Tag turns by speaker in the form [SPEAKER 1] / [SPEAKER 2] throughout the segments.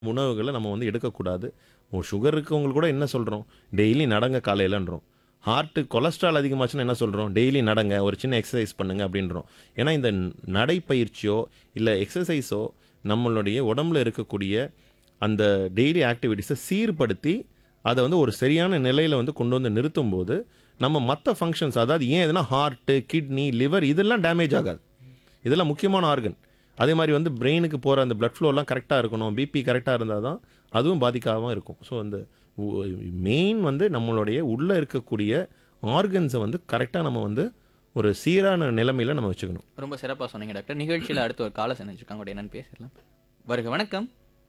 [SPEAKER 1] உணவுகளை நம்ம வந்து எடுக்கக்கூடாது ஓ சுகர் இருக்கவங்களுக்கு கூட என்ன சொல்கிறோம் டெய்லி நடங்க காலையிலன்றோம் ஹார்ட்டு கொலஸ்ட்ரால் அதிகமாச்சுன்னா என்ன சொல்கிறோம் டெய்லி நடங்க ஒரு சின்ன எக்ஸசைஸ் பண்ணுங்க அப்படின்றோம் ஏன்னா இந்த நடைப்பயிற்சியோ இல்லை எக்ஸசைஸோ நம்மளுடைய உடம்புல இருக்கக்கூடிய அந்த டெய்லி ஆக்டிவிட்டீஸை சீர்படுத்தி அதை வந்து ஒரு சரியான நிலையில் வந்து கொண்டு வந்து நிறுத்தும் போது நம்ம மற்ற ஃபங்க்ஷன்ஸ் அதாவது ஏன் எதுனா ஹார்ட்டு கிட்னி லிவர் இதெல்லாம் டேமேஜ் ஆகாது இதெல்லாம் முக்கியமான ஆர்கன் அதே மாதிரி வந்து பிரெயினுக்கு போகிற அந்த blood flow எல்லாம் கரெக்டாக இருக்கணும் பிபி கரெக்டாக இருந்தால் தான் அதுவும் பாதிக்காமல் இருக்கும் ஸோ அந்த மெயின் வந்து நம்மளுடைய உள்ளே இருக்கக்கூடிய ஆர்கன்ஸை வந்து கரெக்டாக நம்ம வந்து ஒரு சீரான நிலைமையில் நம்ம வச்சுக்கணும்
[SPEAKER 2] ரொம்ப சிறப்பாக சொன்னீங்க டாக்டர் நிகழ்ச்சியில் அடுத்து ஒரு காலை செஞ்சுருக்காங்க கூட என்னன்னு பேசிடலாம் வருக வணக்கம்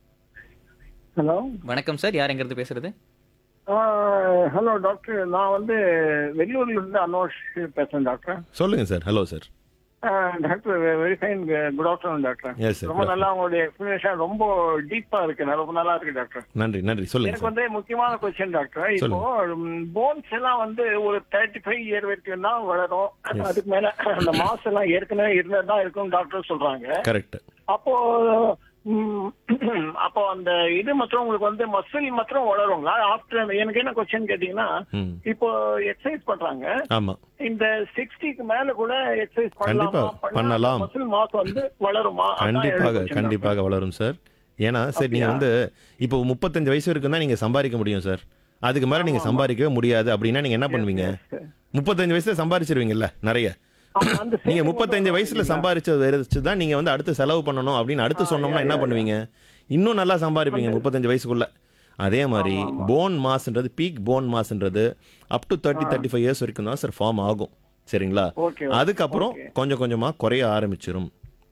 [SPEAKER 3] ஹலோ
[SPEAKER 2] வணக்கம் சார் யார் எங்கிறது பேசுறது
[SPEAKER 3] ஹலோ டாக்டர் நான் வந்து வெளியூர்ல இருந்து அனோஷ் பேசுறேன் டாக்டர்
[SPEAKER 1] சொல்லுங்கள் sir hello sir
[SPEAKER 3] doctor very fine good afternoon doctor
[SPEAKER 1] Yes, sir.
[SPEAKER 3] ரொம்ப நல்லா உங்களுடைய எக்ஸ்பிளனேஷன் ரொம்ப டீப்பா இருக்கு ரொம்ப நல்லா இருக்கு டாக்டர்
[SPEAKER 1] நன்றி நன்றி சொல்லுங்கள்
[SPEAKER 3] எனக்கு
[SPEAKER 1] சார்
[SPEAKER 3] வந்து முக்கியமான கொஸ்டின் டாக்டர் இப்போ போன்ஸ் எல்லாம் வந்து ஒரு தேர்ட்டி ஃபைவ் இயர் வரைக்கும் தான் வளரும் அதுக்கு மேல அந்த மாஸ் எல்லாம் ஏற்கனவே இருந்ததுதான் இருக்கும் டாக்டர் சொல்றாங்க
[SPEAKER 1] கரெக்ட்
[SPEAKER 3] அப்போ ம், அப்போ அந்த இது மாத்திரம் உங்களுக்கு வந்து மசில் மாத்திரம் வளருங்களா ஆஃப்டர் எனக்கு என்ன கொஸ்டின் கேட்டீங்கன்னா
[SPEAKER 1] ம்
[SPEAKER 3] இப்போ எக்ஸசைஸ் பண்றாங்க
[SPEAKER 1] ஆமாம்
[SPEAKER 3] இந்த சிக்ஸ்டிக்கு மேல கூட எக்ஸசைஸ்
[SPEAKER 1] கண்டிப்பா, பண்ணலாம்.
[SPEAKER 3] மசில் மாஸ் வந்து வளருமா அதான் என்னோட
[SPEAKER 1] கண்டிப்பாக
[SPEAKER 3] question,
[SPEAKER 1] கண்டிப்பாக வளரும் சார் ஏன்னா சார் நீங்கள் வந்து இப்போ முப்பத்தஞ்சு வயசு வரைக்கும் தான் நீங்கள் சம்பாதிக்க முடியும் சார் அதுக்கு மேலே நீங்கள் சம்பாதிக்கவே முடியாது அப்படின்னா நீங்கள் என்ன பண்ணுவீங்க முப்பத்தஞ்சு வயசுல சம்பாரிச்சிருவீங்கல்ல நிறைய
[SPEAKER 3] ஆமா, அந்த
[SPEAKER 1] நீங்க
[SPEAKER 3] saving
[SPEAKER 1] முப்பத்தஞ்சு வயசுல சம்பாரிச்சதை வச்சு தான் நீங்க வந்து அடுத்து செலவு பண்ணணும் அப்படின்னு அடுத்து சொன்னோம்னா என்ன பண்ணுவீங்க இன்னும் நல்லா சம்பாதிப்பீங்க முப்பத்தஞ்சு வயசுக்குள்ள அதே மாதிரி போன் மாஸ்ன்றது பீக் போன் மாஸ்ன்றது up to thirty thirty five years வரைக்கும் தான் சார் ஃபார்ம் ஆகும் சரிங்களா
[SPEAKER 3] Okay, okay,
[SPEAKER 1] அதுக்கப்புறம் கொஞ்சம் கொஞ்சமா குறைய ஆரம்பிச்சிரும்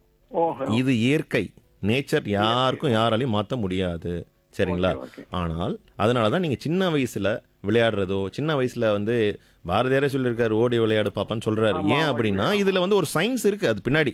[SPEAKER 3] ஓஹோ
[SPEAKER 1] இது இயற்கை நேச்சர் யாருக்கும் யாராலையும் மாற்ற முடியாது சரிங்களா
[SPEAKER 3] okay.
[SPEAKER 1] ஆனால் அதனால தான் நீங்கள் சின்ன வயசில் விளையாடுறதோ சின்ன வயசில் வந்து பாரதியாரே சொல்லியிருக்காரு ஓடி விளையாடு பாப்பான்னு சொல்கிறாரு ஏன் அப்படின்னா இதில் வந்து ஒரு சயின்ஸ் இருக்குது அது பின்னாடி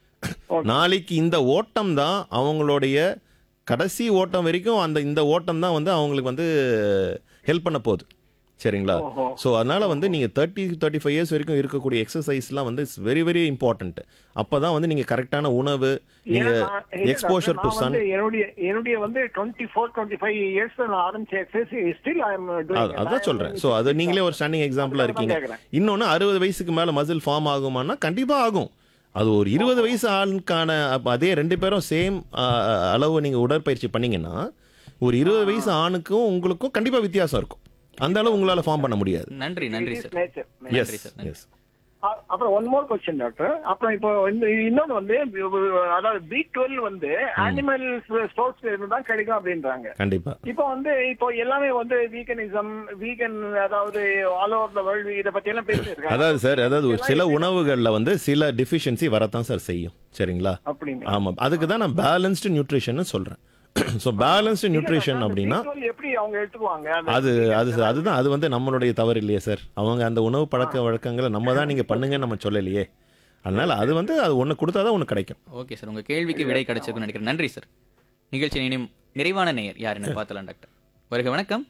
[SPEAKER 1] நாளைக்கு இந்த ஓட்டம் தான் அவங்களுடைய கடைசி ஓட்டம் வரைக்கும் அந்த இந்த ஓட்டம் தான் வந்து அவங்களுக்கு வந்து ஹெல்ப் பண்ண போகுது சரிங்களா
[SPEAKER 3] ஓஹோ.
[SPEAKER 1] ஸோ அதனால வந்து நீங்கள் தேர்ட்டி தேர்ட்டி ஃபைவ் இயர்ஸ் வரைக்கும் இருக்கக்கூடிய எக்ஸசைஸ்லாம் வந்து இட்ஸ் வெரி வெரி இம்பார்ட்டன்ட் அப்போ தான் வந்து நீங்கள் கரெக்டான உணவு நீங்கள்
[SPEAKER 3] ஏன்னா, இல்ல
[SPEAKER 1] எக்ஸ்போஷர்
[SPEAKER 3] டாக்டர்,
[SPEAKER 1] டு
[SPEAKER 3] நான்
[SPEAKER 1] சன்
[SPEAKER 3] வந்து என்னுடைய என்னுடைய வந்து twenty four twenty five years நான் ஆரம்பிச்ச எக்ஸசைஸ் ஸ்டில் ஐ எம்
[SPEAKER 1] அதான் சொல்கிறேன் ஸோ அது நீங்களே ஒரு ஸ்டாண்டிங் எக்ஸாம்பிளாக இருக்கீங்க
[SPEAKER 3] கேக்குறேன்.
[SPEAKER 1] இன்னொன்று அறுபது வயசுக்கு மேலே மசில் ஃபார்ம் ஆகுமான்னா கண்டிப்பாக ஆகும் அது ஒரு இருபது வயசு ஆளுக்கான அப்ப அதே ரெண்டு பேரும் சேம் அளவு நீங்கள் உடற்பயிற்சி பண்ணீங்கன்னா ஒரு இருபது வயசு ஆணுக்கும் உங்களுக்கும் கண்டிப்பாக வித்தியாசம் இருக்கும் அந்த அளவு உங்களால் ஃபார்ம் பண்ண முடியாது
[SPEAKER 2] நன்றி நன்றி சார்
[SPEAKER 3] நேச்சர்
[SPEAKER 1] எஸ்
[SPEAKER 2] sir, நன்றி.
[SPEAKER 1] எஸ்
[SPEAKER 3] அ- அப்புறம் ஒன் மோர் கொஸ்டின் டாக்டர் அப்புறம் இப்போ இந்த இன்னொன்று வந்து அதாவது பி டுவெல் வந்து அனிமல் ஸ்டோர்ஸ்ல இருந்து தான் கிடைக்கும் அப்படின்றாங்க
[SPEAKER 1] கண்டிப்பாக
[SPEAKER 3] இப்போ வந்து இப்போ எல்லாமே வந்து வீகனிசம் வீகன் அதாவது ஆல் ஓவர் த வேர்ல்டு இதை பத்தி எல்லாம் பேசியிருக்காங்க
[SPEAKER 1] அதாவது சார் அதாவது ஒரு சில உணவுகளில் வந்து சில டிஃபிஷியன்சி வரத்தான் சார் செய்யும் சரிங்களா
[SPEAKER 3] அப்படின்னு
[SPEAKER 1] ஆமாம் அதுக்கு தான் நான் பேலன்ஸ்டு நியூட்ரிஷன் சொல்கிறேன் ஸோ பேலன்ஸ்டு நியூட்ரிஷன் அப்படின்னா
[SPEAKER 3] B12 எப்படி அவங்க எடுத்துக்குவாங்க அந்த
[SPEAKER 1] அது அது அதுதான் அது வந்து நம்மளுடைய தவறு இல்லையே சார் அவங்க அந்த உணவு பழக்க வழக்கங்களை நம்ம தான் நீங்கள் பண்ணுங்கன்னு நம்ம சொல்லலையே அதனால அது வந்து அது ஒன்று கொடுத்தா தான் ஒன்று கிடைக்கும்
[SPEAKER 2] ஓகே சார் உங்க கேள்விக்கு விடை கிடைச்சிருக்குன்னு நினைக்கிறேன் நன்றி சார் நிகழ்ச்சி இனி நிறைவான நேயர் யாருன்னு பார்த்துலாம் டாக்டர் வருக வணக்கம்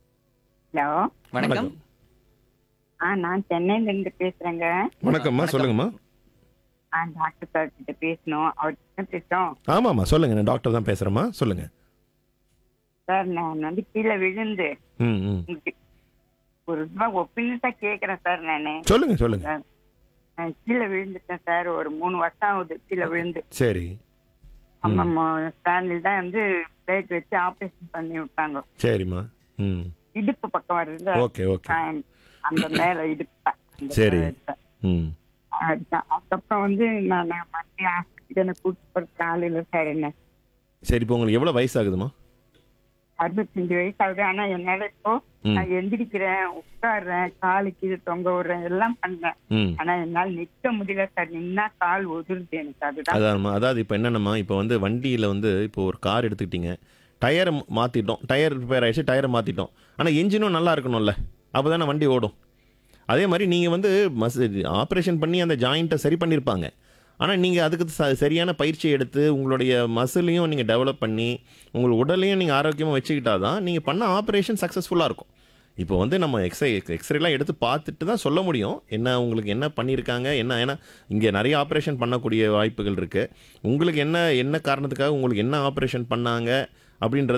[SPEAKER 4] ஹலோ
[SPEAKER 2] வணக்கம்
[SPEAKER 4] ஆ நான் சென்னையில இருந்து பேசுறேங்க
[SPEAKER 1] வணக்கம்மா சொல்லுங்கம்மா
[SPEAKER 4] ஆ டாக்டர் சார் கிட்ட பேசணும் அவர்கிட்ட பேசுறோம்
[SPEAKER 1] ஆமாம்மா சொல்லுங்க நான் டாக்டர் தான் பேசுகிறேம்மா சொல்லுங்க
[SPEAKER 4] சார் நான் வந்து கீழே விழுந்து
[SPEAKER 1] ம் ம்
[SPEAKER 4] உங்களுக்கு ஒரு ரூபா ஒப்பீனியஸா கேக்குறேன் சார் நானு
[SPEAKER 1] சொல்லுங்க சொல்லுங்க
[SPEAKER 4] சார், நான் கீழே விழுந்துட்டேன் சார் ஒரு மூணு வருஷம் ஆகுது கீழே விழுந்து
[SPEAKER 1] சரி
[SPEAKER 4] அம்மா ஸ்டாண்டில் தான் வந்து பிளேட் வச்சு ஆபரேஷன் பண்ணி விட்டாங்க
[SPEAKER 1] சரிம்மா ம்
[SPEAKER 4] இடுப்பு பக்கம் வருது
[SPEAKER 1] ஓகே ஓகே
[SPEAKER 4] அந்த மேல இடுப்பு அந்த
[SPEAKER 1] சரி.
[SPEAKER 4] இடத்துல.
[SPEAKER 1] ம்
[SPEAKER 4] அதுதான் அதுக்கப்புறம் வந்து நான் மறுபடியும் ஹாஸ்பிட்டலை கூட்டிட்டு போற காலையில சார் என்ன
[SPEAKER 1] சரி இப்போ உங்களுக்கு எவ்வளோ வயசாகுதுமா
[SPEAKER 4] அறுபத்தஞ்சு வயசு ஆகுது ஆனா என்னால இப்போ
[SPEAKER 1] ம்.
[SPEAKER 4] நான் எந்திரிக்கிறேன் உட்காடுறேன் காலு கீழே தொங்க விடுறேன் எல்லாம் பண்றேன்
[SPEAKER 1] ம்
[SPEAKER 4] ஆனா என்னால நிக்க முடியல சார் நின்னா கால் ஒதுருது எனக்கு அதுதான்
[SPEAKER 1] அதான்மா அதாவது இப்போ என்னென்னம்மா இப்போ வந்து வண்டியில் வந்து இப்போ ஒரு கார் எடுத்துக்கிட்டீங்க டயரை மாற்றிட்டோம் டயர் ரிப்பேர் ஆயிடுச்சு டயரை மாற்றிட்டோம் ஆனால் என்ஜினும் நல்லா இருக்கணும்ல அப்போ தானே வண்டி ஓடும் அதே மாதிரி நீங்கள் வந்து மஸ் ஆப்ரேஷன் பண்ணி அந்த ஜாயிண்ட்டை சரி பண்ணியிருப்பாங்க ஆனால் நீங்கள் அதுக்கு ச சரியான பயிற்சி எடுத்து உங்களுடைய மசிலையும் நீங்கள் டெவலப் பண்ணி உங்கள் உடலையும் நீங்கள் ஆரோக்கியமாக வச்சுக்கிட்டா தான் நீங்கள் பண்ண ஆப்ரேஷன் சக்ஸஸ்ஃபுல்லாக இருக்கும் இப்போ வந்து நம்ம எக்ஸ்ரே எக்ஸ்ரேலாம் எடுத்து பார்த்துட்டு தான் சொல்ல முடியும் என்ன உங்களுக்கு என்ன பண்ணியிருக்காங்க என்ன ஏன்னா இங்கே நிறைய ஆப்ரேஷன் பண்ணக்கூடிய வாய்ப்புகள் இருக்குது உங்களுக்கு என்ன என்ன காரணத்துக்காக உங்களுக்கு என்ன ஆப்ரேஷன் பண்ணாங்க அப்படின்றது